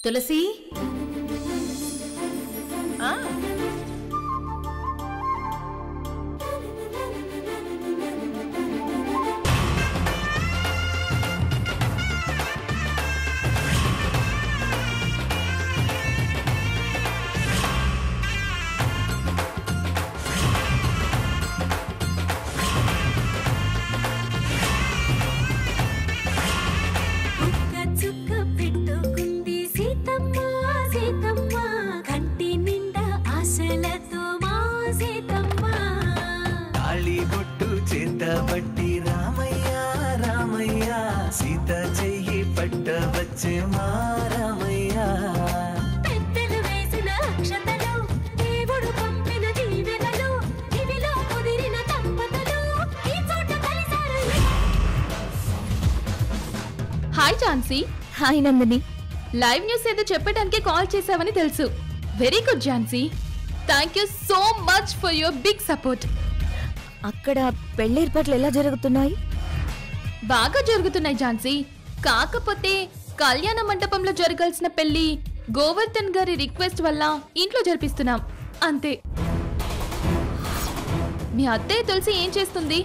తులసి ఆ, ఒక్క చుక్క పెట్టుకుంది సీతమ్మ సీతమ్మ కంటి నిండా ఆశలతో మా సీతమ్మ తాళి బొట్టు చేత బట్టి రామయ్య రామయ్య సీత చెయ్యి పట్ట వచ్చే మా రామయ్య పెద్దలు వేసిన అక్షతలు దేవుడు పంపిన దీవెనలు ఇవిలో కుదిరిన దంపతులు ఈ చోట కలిసారు hi Jhansi hi Nandini live news ఏదో చెప్పడానికి కాల్ చేసావని తెలుసు very good Jhansi thank you so much for your big support అక్కడ పెళ్లి ఏర్పాట్లు ఎలా జరుగుతున్నాయి బాగా జరుగుతున్నాయి ఝాన్సీ కాకపోతే కళ్యాణ మండపంలో జరగాల్సిన పెళ్లి గోవర్ధన్ గారి రిక్వెస్ట్ వల్ల ఇంట్లో జరిపిస్తున్నాం అంతే మీ అత్తయ్య తులసి ఏం చేస్తుంది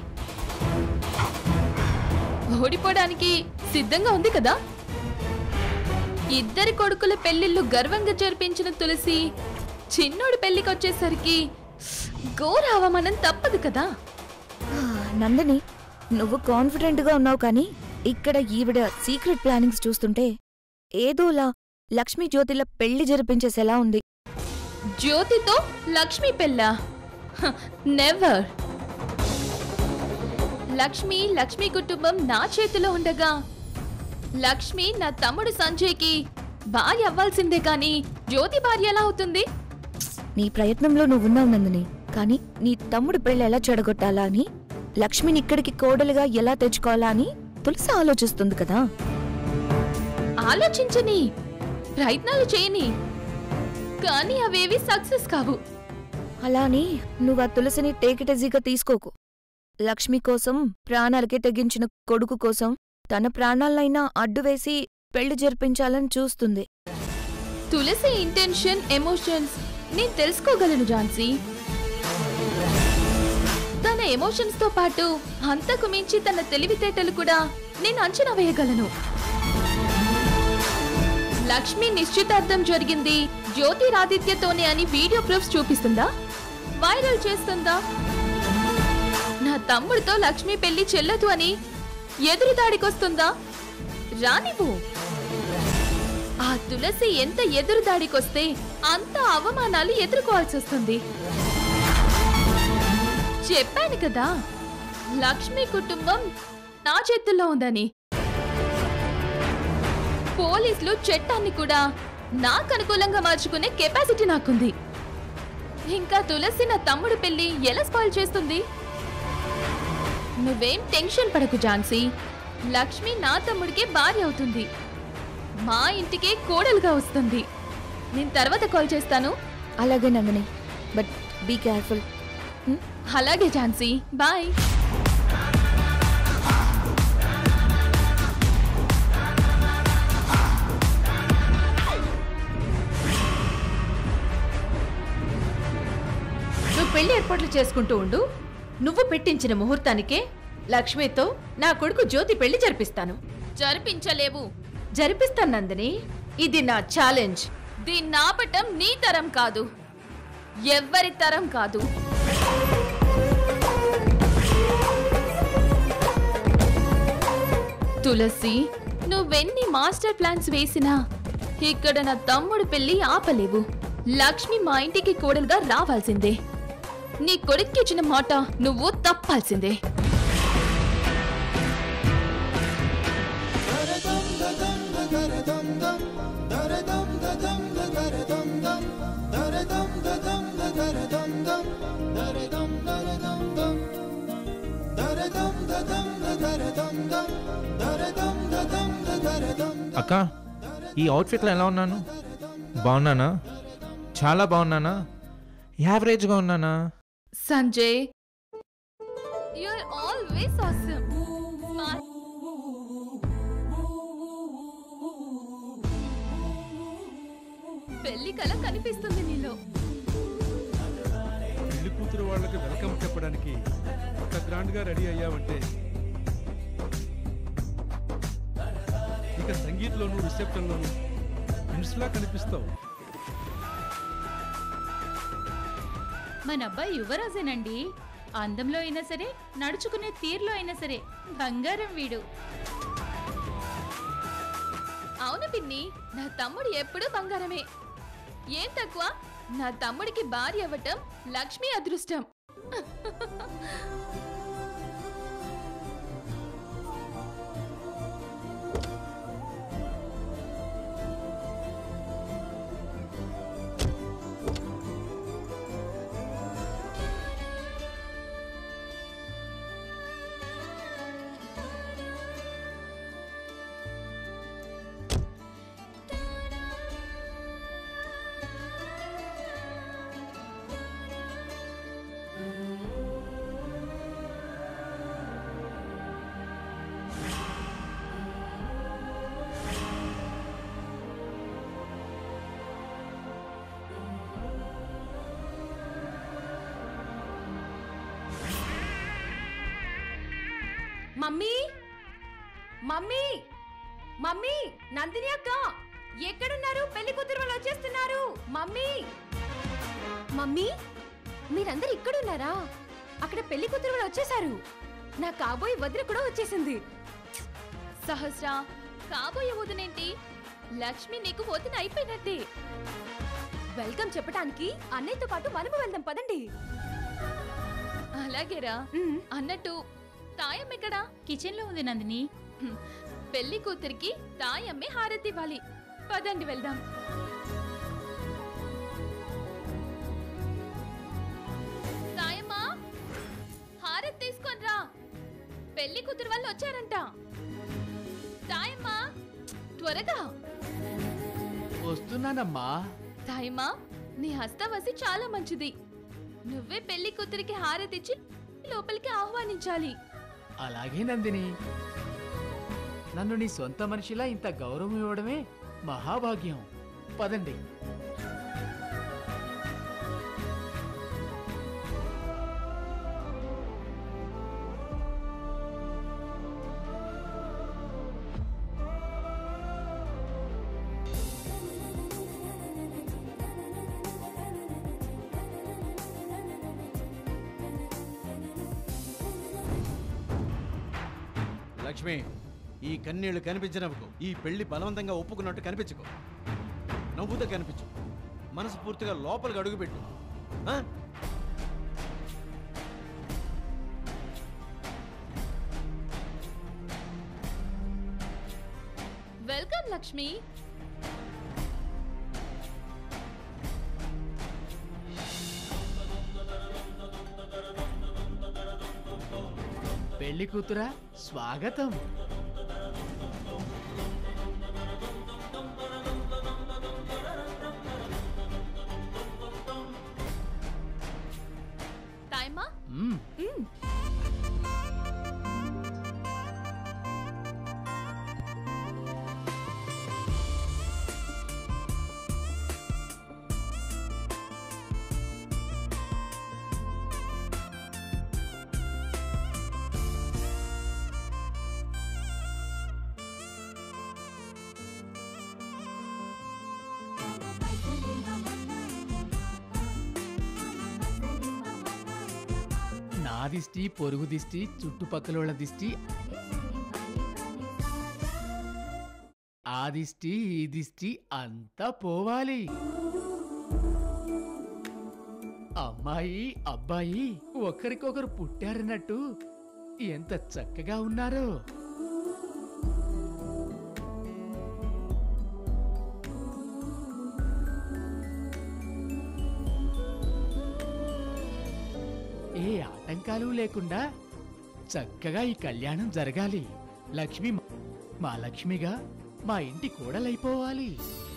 ఓడిపోవడానికి సిద్ధంగా ఉంది కదా ఇద్దరి కొడుకుల పెళ్లిళ్ళు గర్వంగా జరిపించిన తులసి చిన్నోడి పెళ్లికి వచ్చేసరికి ఘోర అవమానం తప్పదు కదా ఆ, నందిని నువ్వు కాన్ఫిడెంట్ గా ఉన్నావు కానీ ఇక్కడ ఈవిడ సీక్రెట్ ప్లానింగ్స్ చూస్తుంటే ఏదోలా లక్ష్మీ జ్యోతిల పెళ్లి జరిపించేసేలా ఉంది జ్యోతితో లక్ష్మి పెళ్ళ నెవర్ లక్ష్మి లక్ష్మి కుటుంబం నా చేతిలో ఉండగా లక్ష్మి నా తమ్ముడు సంజయ్కి భార్య అవ్వాల్సిందే కానీ జ్యోతి భార్య ఎలా అవుతుంది నీ ప్రయత్నంలో నువ్వున్నావు నందిని కానీ నీ తమ్ముడు పెళ్లి ఎలా చెడగొట్టాలా అని లక్ష్మిని ఇక్కడికి కోడలుగా ఎలా తెచ్చుకోవాలా అని తులసి ఆలోచిస్తుంది కదా ఆలోచించని ప్రయత్నాలు చేయని కానీ అవేవి సక్సెస్ కావు అలా అని నువ్వు ఆ తులసిని టేకిటెజీగా తీసుకోకు లక్ష్మి కోసం ప్రాణాలకే తెగించిన కొడుకు కోసం తన ప్రాణాలనైనా అడ్డు వేసి పెళ్లి జరిపించాలని చూస్తుంది తులసి ఇంటెన్షన్ ఎమోషన్స్ నేను తెలుసుకోగలను ఝాన్సీ తన ఎమోషన్స్ తో పాటు అంతకు మించి తన తెలివితేటలు కూడా నేను అంచనా వేయగలను లక్ష్మి నిశ్చితార్థం జరిగింది జ్యోతిరాదిత్యతోనే అని వీడియో ప్రూఫ్స్ చూపిస్తుందా వైరల్ చేస్తుందా నా తమ్ముడితో లక్ష్మి పెళ్లి చెల్లదు అని ఎదురుదాడికొస్తుందా రానివ్వు ఆ తులసి ఎంత ఎదురుదాడికొస్తే అంత అవమానాలు ఎదుర్కోవాల్సి వస్తుంది చెప్పాను కదా లక్ష్మి కుటుంబం నా చేతుల్లో ఉందని పోలీసులు చట్టాన్ని కూడా నాకు అనుకూలంగా మార్చుకునే కెపాసిటీ నాకుంది ఇంకా తులసి నా తమ్ముడు పెళ్లి ఎలా స్పాయిల్ చేస్తుంది నువ్వేం టెన్షన్ పడకు ఝాన్సీ లక్ష్మి నా తమ్ముడికే భార్య అవుతుంది మా ఇంటికే కోడలుగా వస్తుంది నేను తర్వాత కాల్ చేస్తాను అలాగే నందిని బట్ బీ కేర్ఫుల్ అలాగే ఝాన్సీ బాయ్ నువ్వు పెళ్లి ఏర్పాట్లు చేసుకుంటూ ఉండు నువ్వు పెట్టించిన ముహూర్తానికే లక్ష్మితో నా కొడుకు జ్యోతి పెళ్లి జరిపిస్తాను జరిపించలేవు జరిపిస్తాను నందిని ఇది నా ఛాలెంజ్ దీన్ని ఆపటం నీ తరం కాదు ఎవ్వరి తరం కాదు తులసి నువ్వెన్ని మాస్టర్ ప్లాన్స్ వేసినా ఇక్కడ నా తమ్ముడు పెళ్లి ఆపలేవు లక్ష్మి మా ఇంటికి కోడలుగా రావాల్సిందే నీ కొడుక్కి ఇచ్చిన మాట నువ్వు తప్పాల్సిందే అక్క ఈ అవుట్ఫిట్లో ఎలా ఉన్నాను బాగున్నానా చాలా బాగున్నానా యావరేజ్గా ఉన్నానా సంజయ్ యూఆర్ ఆల్వేస్ ఆసమ్ పెళ్లి కల కనిపిస్తుంది నీలో పెళ్లి కూతురు వాళ్ళకి వెల్కమ్ చెప్పడానికి ఇంత గ్రాండ్ గా రెడీ అయ్యావంటే ఇక సంగీత్లోను రిసెప్షన్లోను లా కనిపిస్తావు మన అబ్బాయి యువరాజేనండి అందంలో అయినా సరే నడుచుకునే తీరులో అయినా సరే బంగారం వీడు అవును పిన్ని నా తమ్ముడు ఎప్పుడూ బంగారమే ఏం తక్కువ నా తమ్ముడికి భార్య అవ్వటం లక్ష్మి అదృష్టం మమ్మీ మమ్మీ మమ్మీ నందిని అక్క ఎక్కడున్నారు పెళ్లి కూతురు వాళ్ళు వచ్చేస్తున్నారు మమ్మీ మమ్మీ మీరందరు ఇక్కడున్నారా అక్కడ పెళ్లి కూతురు వాళ్ళు వచ్చేసారు నా కాబోయే వదిన కూడా వచ్చేసింది సహస్ర కాబోయే వదినేంటి లక్ష్మి నీకు వదిన అయిపోయినట్టే వెల్కమ్ చెప్పడానికి అన్నయ్యతో పాటు మనము వెళ్దాం పదండి అలాగేరా అన్నట్టు తాయం ఎక్కడా కిచెన్ లో ఉంది నందిని హ్మ్. పెళ్లి కూతురికి తాయమ్మే హారతి ఇవ్వాలి పదండి వెళ్దాం తాయమ్మా హారతి తీసుకొని రా పెళ్లి కూతురు వాళ్ళు వచ్చారంట తాయమ్మా త్వరగా వస్తున్నానమ్మా తాయమ్మా నీ హస్తవసి చాలా మంచిది నువ్వే పెళ్లి కూతురికి హారతిచ్చి లోపలికి ఆహ్వానించాలి అలాగే నందిని నన్ను నీ సొంత మనిషిలా ఇంత గౌరవం ఇవ్వడమే మహాభాగ్యం పదండి లక్ష్మి ఈ కన్నీళ్లు కనిపించినప్పుడు ఈ పెళ్లి బలవంతంగా ఒప్పుకున్నట్టు కనిపించుకో నవ్వుతో కనిపించు మనసు పూర్తిగా లోపలికి అడుగుపెట్టు ఆ? వెల్కమ్ లక్ష్మి పెళ్లి కూతురా స్వాగతం తాయమ్మా మ్మ్. మ్మ్. నా దిష్టి పొరుగు దిష్టి చుట్టుపక్కల దిష్టి ఆ దిష్టి ఈ దిష్టి అంతా పోవాలి అమ్మాయి అబ్బాయి ఒకరికొకరు పుట్టారన్నట్టు ఎంత చక్కగా ఉన్నారో ఏ ఆటంకాలు లేకుండా చక్కగా ఈ కళ్యాణం జరగాలి లక్ష్మి మా- మా లక్ష్మిగా మా ఇంటి కోడలైపోవాలి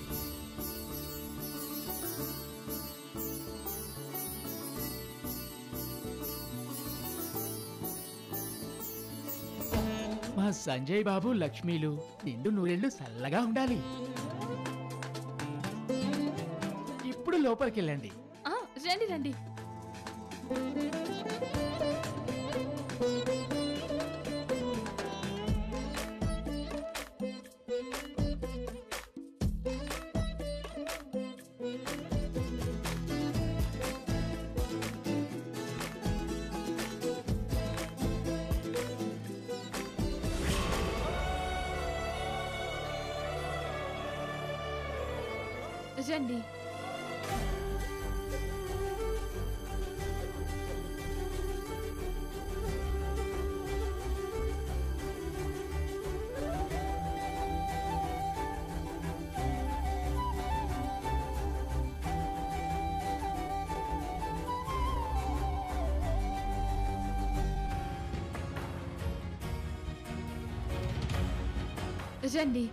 మా సంజయ్ బాబు లక్ష్మీలు నిండు నూరేళ్లు చల్లగా ఉండాలి లోపలికి వెళ్ళండి ఆ, రండి రండి రండి రండి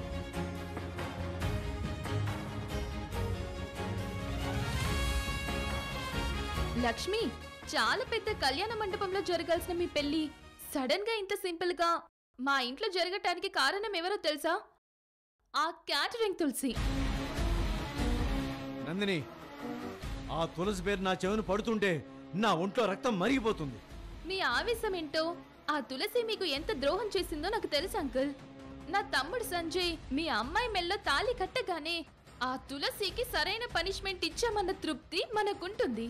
లక్ష్మి చాలా పెద్ద కళ్యాణ మండపంలో జరగాల్సిన మీ పెళ్లి సడన్ గా ఇంత సింపుల్ గా మా ఇంట్లో జరగటానికి కారణం ఎవరో తెలుసా ఆ క్యాటరింగ్ తులసి నందిని ఆ తులసి పేరు నా చెవిని పడుతుంటే నా ఒంట్లో రక్తం మరిగిపోతుంది మీ ఆవేశం ఏంటో ఆ తులసి మీకు ఎంత ద్రోహం చేసిందో నాకు తెలుసు అంకుల్ నా తమ్ముడు సంజయ్ మీ అమ్మాయి మెల్లో తాళి కట్టగానే ఆ తులసికి సరైన పనిష్మెంట్ ఇచ్చామన్న తృప్తి మనకుంటుంది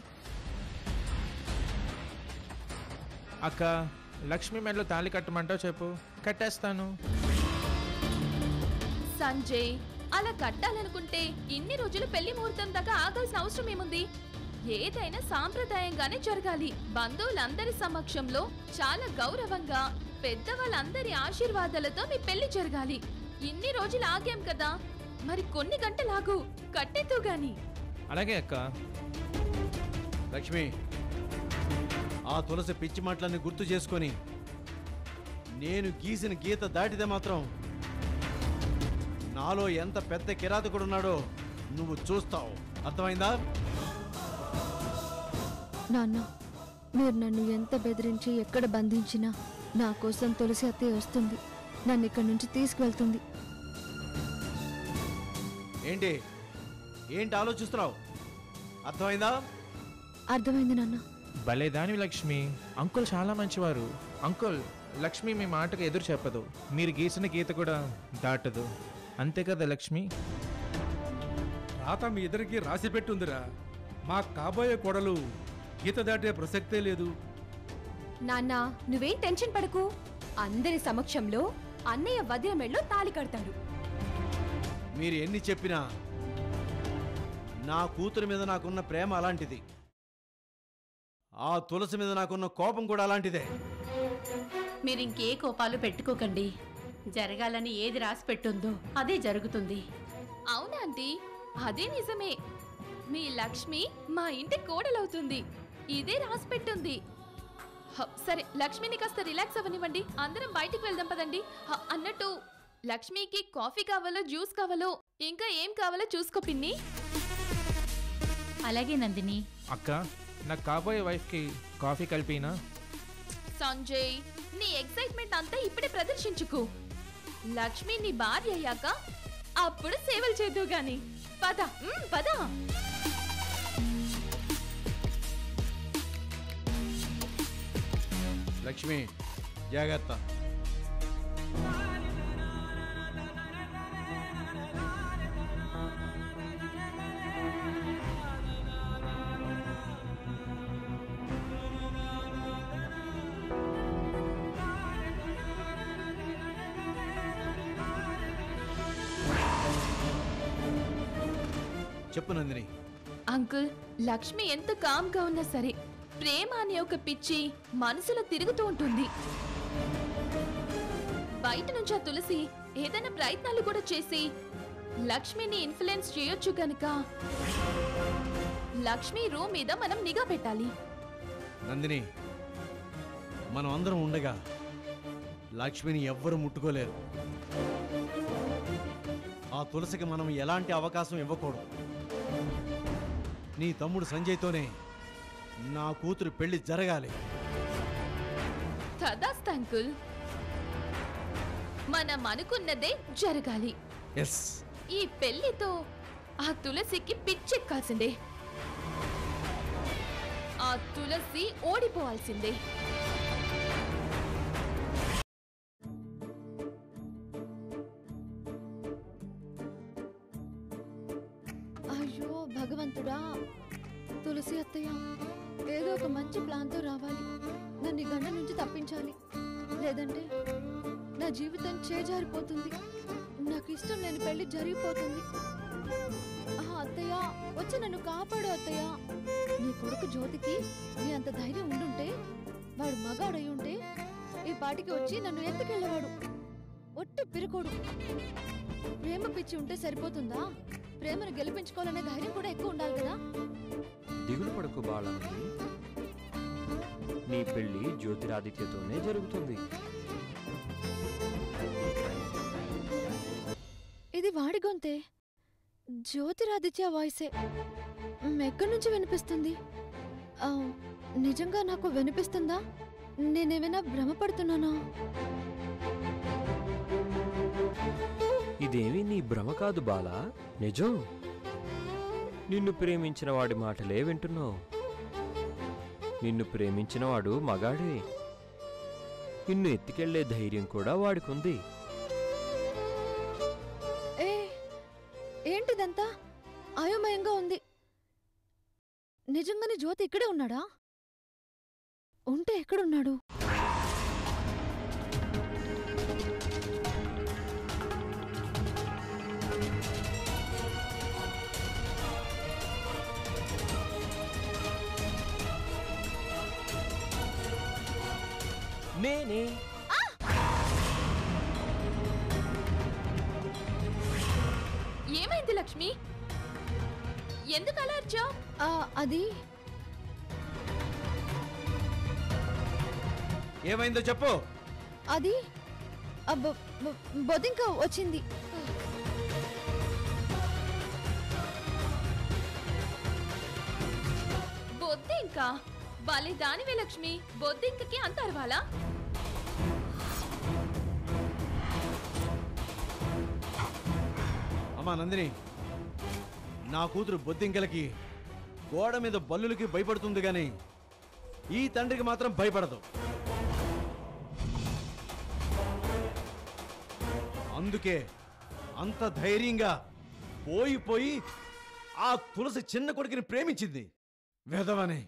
అక్క లక్ష్మి మెడలో తాళి కట్టమంటావు చెప్పు కట్టేస్తాను సంజయ్ అలా కట్టాలనుకుంటే ఇన్ని రోజులు పెళ్లి ముహూర్తం దాకా ఆగాల్సిన అవసరం ఏముంది ఏదైనా సాంప్రదాయంగానే జరగాలి బంధువులందరి సమక్షంలో చాలా గౌరవంగా పెద్దవాళ్ళందరి ఆశీర్వాదాలతో మీ పెళ్లి జరగాలి ఇన్ని రోజులు ఆగాం కదా మరి కొన్ని గంటలాగు కట్టెత్తు గాని అలాగే అక్క లక్ష్మి ఆ తులసి పిచ్చి మాటలన్నీ గుర్తు చేసుకొని నేను గీసిన గీత దాటితే మాత్రం నాలో ఎంత పెద్ద కిరాతకుడున్నాడో నువ్వు చూస్తావు అర్థమైందా నాన్న మీరు నన్ను ఎంత బెదిరించి ఎక్కడ బంధించినా నా కోసం తులసి అత్తయ్య వస్తుంది నన్ను ఇక్కడి నుంచి తీసుకువెళ్తుంది ఏంటి ఏంటి ఆలోచిస్తున్నావు అర్థమైందా అర్థమైంది నాన్న భలే దాని లక్ష్మి అంకుల్ చాలా మంచివారు అంకుల్ లక్ష్మి మీ మాటకు ఎదురు చెప్పదు మీరు గీసిన గీత కూడా దాటదు అంతే కదా లక్ష్మి రాత మీ ఇద్దరికి రాసి పెట్టుందిరా మా కాబోయే కోడలు గీత దాటే ప్రసక్తే లేదు నాన్న నువ్వేం టెన్షన్ పడకు అందరి సమక్షంలో అన్నయ్య వదిన మెళ్ళో తాళి కడతాడు మీరు ఎన్ని చెప్పినా నా కూతురు మీద నాకున్న ప్రేమ అలాంటిది ఆ తులసి మీద నాకున్న కోపం కూడా అలాంటిదే మీరు ఇంకే కోపాలు పెట్టుకోకండి జరగాలని ఏది రాసి పెట్టుందో అదే జరుగుతుంది అవునా ఆంటీ అదే నిజమే మీ లక్ష్మి మా ఇంటి కోడలవుతుంది ఇదే రాసి పెట్టుంది హ, సరే లక్ష్మిని కాస్త రిలాక్స్ అవ్వనివ్వండి అందరం బయటికి వెళ్దాం పదండి హ, అన్నట్టు లక్ష్మికి కాఫీ కావాలో జ్యూస్ కావాలో ఇంకా ఏం కావాలో చూసుకో పిన్ని అలాగే నందిని అక్క నాకు కాబోయే వైఫ్కి కాఫీ కలిపినా సంజయ్ నీ ఎక్సైట్మెంట్ అంతా ఇప్పుడే ప్రదర్శించుకు లక్ష్మి నీ భార్య అయ్యాక అప్పుడు సేవలు చేద్దు గాని పద మ్, పద లక్ష్మి జాగ్రత్త చెప్పు నందిని అంకుల్ లక్ష్మి ఎంత కామ్గా ఉన్నా సరే ప్రేమ అనే ఒక పిచ్చి మనసులో తిరుగుతూ ఉంటుంది బయట నుంచి ఆ తులసి ఏదైనా ప్రయత్నాలు కూడా చేసి లక్ష్మిని ఇన్ఫ్లుయెన్స్ చేయొచ్చు గనుక లక్ష్మి రూమ్ మీద మనం నిఘా పెట్టాలి నందిని మనం అందరం ఉండగా లక్ష్మిని ఎవ్వరు ముట్టుకోలేరు ఆ తులసికి మనం ఎలాంటి అవకాశం ఇవ్వకూడదు నీ తమ్ముడు సంజయ్తోనే నా కూతురు పెళ్లి జరగాలి తదాస్త అంకుల్ మనం అనుకున్నదే జరగాలి ఎస్ ఈ పెళ్లితో ఆ తులసికి పిచ్చెక్కాల్సిందే ఆ తులసి ఓడిపోవాల్సిందే అయ్యో భగవంతుడా తులసి అత్తయ్య ఏదో ఒక మంచి ప్లాన్తో రావాలి నన్ను ఈ గండ నుంచి తప్పించాలి లేదంటే నా జీవితం చేజారిపోతుంది నాకు ఇష్టం లేని పెళ్లి జరిగిపోతుంది ఆ అత్తయ్య వచ్చి నన్ను కాపాడు అత్తయ్య నీ కొడుకు జ్యోతికి నీ అంత ధైర్యం ఉండుంటే వాడు మగాడై ఉంటే ఈ పాటికి వచ్చి నన్ను ఎత్తుకెళ్ళేవాడు ఒట్టి పిరుకోడు ప్రేమ పిచ్చి ఉంటే సరిపోతుందా ప్రేమను గెలిపించుకోవాలనే ధైర్యం కూడా ఎక్కువ ఉండాలి కదా దిగులు పడకు బాలానంది నీ పెళ్లి జ్యోతిరాదిత్యతోనే జరుగుతుంది ఇది వాడి గొంతే జ్యోతిరాదిత్య వాయిసే మ్, ఎక్కడి నుంచి వినిపిస్తుంది ఆ, నిజంగా నాకు వినిపిస్తుందా నేనేమైనా భ్రమపడుతున్నానా ఇదేమీ నీ భ్రమ కాదు బాలా నిజం నిన్ను ప్రేమించిన వాడి మాటలే వింటున్నావు నిన్ను ప్రేమించిన వాడు మగాడే నిన్ను ఎత్తుకెళ్లే ధైర్యం కూడా వాడికుంది ఏ ఏంటిదంతా అయోమయంగా ఉంది నిజంగానే జ్యోతి ఇక్కడే ఉన్నాడా ఉంటే ఎక్కడున్నాడు నేనే ఏమైంది లక్ష్మి ఎందుకు అలా అరిచావ్? ఆ, అది ఏమైందో చెప్పు అది ఆ బొ- బొ- బొద్దింక వచ్చింది బొద్దింక భలే దానివే లక్ష్మి బొద్దింకకి అంత అరవాలా అమ్మా నందిని నా కూతురు బొద్దింకలకి గోడ మీద బల్లులకి భయపడుతుంది గాని ఈ తండ్రికి మాత్రం భయపడదు అందుకే అంత ధైర్యంగా పోయి పోయి ఆ తులసి చిన్న కొడుకుని ప్రేమించింది వెధవని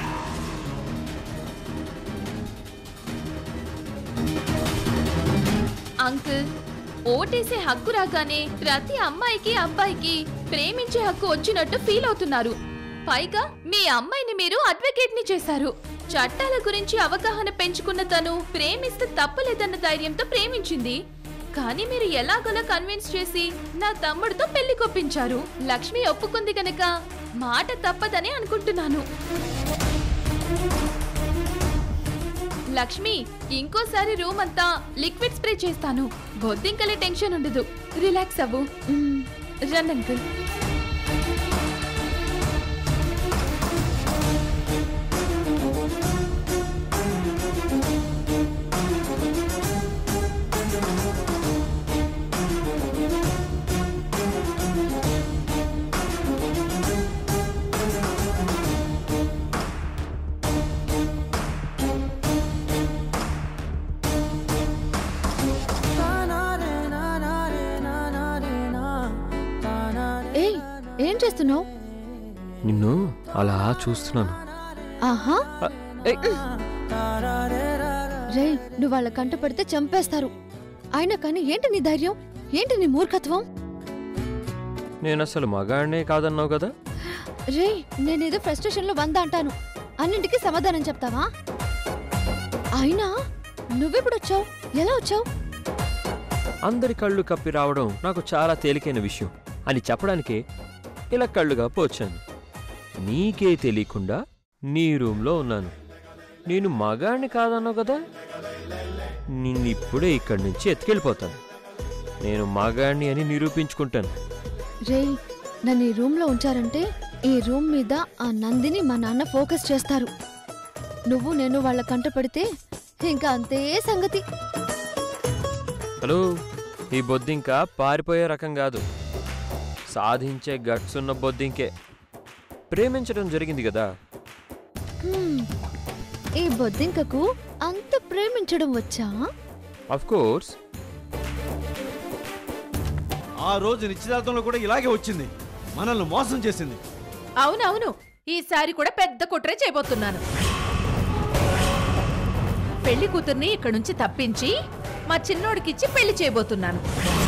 అంకుల్ ఓటేసే హక్కు రాగానే ప్రతి అమ్మాయికి అబ్బాయికి ప్రేమించే హక్కు వచ్చినట్టు ఫీల్ అవుతున్నారు పైగా మీ అమ్మాయిని మీరు అడ్వకేట్ ని చేశారు చట్టాల గురించి అవగాహన పెంచుకున్న తను ప్రేమిస్తే తప్పలేదన్న ధైర్యంతో ప్రేమించింది కానీ మీరు ఎలాగోలా కన్విన్స్ చేసి నా తమ్ముడితో పెళ్లి కొప్పించారు లక్ష్మి ఒప్పుకుంది గనక మాట తప్పదని అనుకుంటున్నాను లక్ష్మి ఇంకోసారి రూమ్ అంతా లిక్విడ్ స్ప్రే చేస్తాను బొద్దింకలే టెన్షన్ ఉండదు రిలాక్స్ అవ్వు రన్ అంకుల్ ఏయ్ ఏం చేస్తున్నావు నిన్ను అలా చూస్తున్నాను ఆహా రే నువ్వు వాళ్ళ కంట పడితే చంపేస్తారు అయినా కానీ ఏంటి నీ ధైర్యం ఏంటి నీ మూర్ఖత్వం నేను అసలు మగాడినే కాదన్నావు కదా రే నేనేదో ఫ్రస్ట్రేషన్ లో వంద అంటాను అన్నింటికి సమాధానం చెప్తావా అయినా నువ్వెప్పుడు వచ్చావు ఎలా వచ్చావు అందరి కళ్ళు కప్పి రావడం నాకు చాలా తేలికైన విషయం అని చెప్పడానికే ఇలా కళ్ళుగా పోచాను నీకే తెలియకుండా నీ రూమ్లో ఉన్నాను నేను మగాడిని కాదన్నావు కదా నిన్నిప్పుడే ఇక్కడి నుంచి ఎత్తుకెళ్ళిపోతాను నేను మగాడిని అని నిరూపించుకుంటాను రే నన్ను ఈ రూమ్ లో ఉంచారంటే ఈ రూమ్ మీద ఆ నందిని మా నాన్న ఫోకస్ చేస్తారు నువ్వు నేను వాళ్ళ కంట పడితే ఇంకా అంతే సంగతి హలో ఈ బొద్దింక పారిపోయే రకం కాదు సాధించే గట్స్ ఉన్న బొద్దింకే ప్రేమించడం జరిగింది కదా హ్మ్. ఈ బొద్దింకకు అంత ప్రేమించడం వచ్చా అఫ్ కోర్స్ ఆ రోజు నిశ్చితార్థంలో కూడా ఇలాగే వచ్చింది మనల్ని మోసం చేసింది అవునవును ఈసారి కూడా పెద్ద కుట్రే చేయబోతున్నాను పెళ్లి కూతుర్ని ఇక్కడి నుంచి తప్పించి మా చిన్నోడికిచ్చి పెళ్లి చేయబోతున్నాను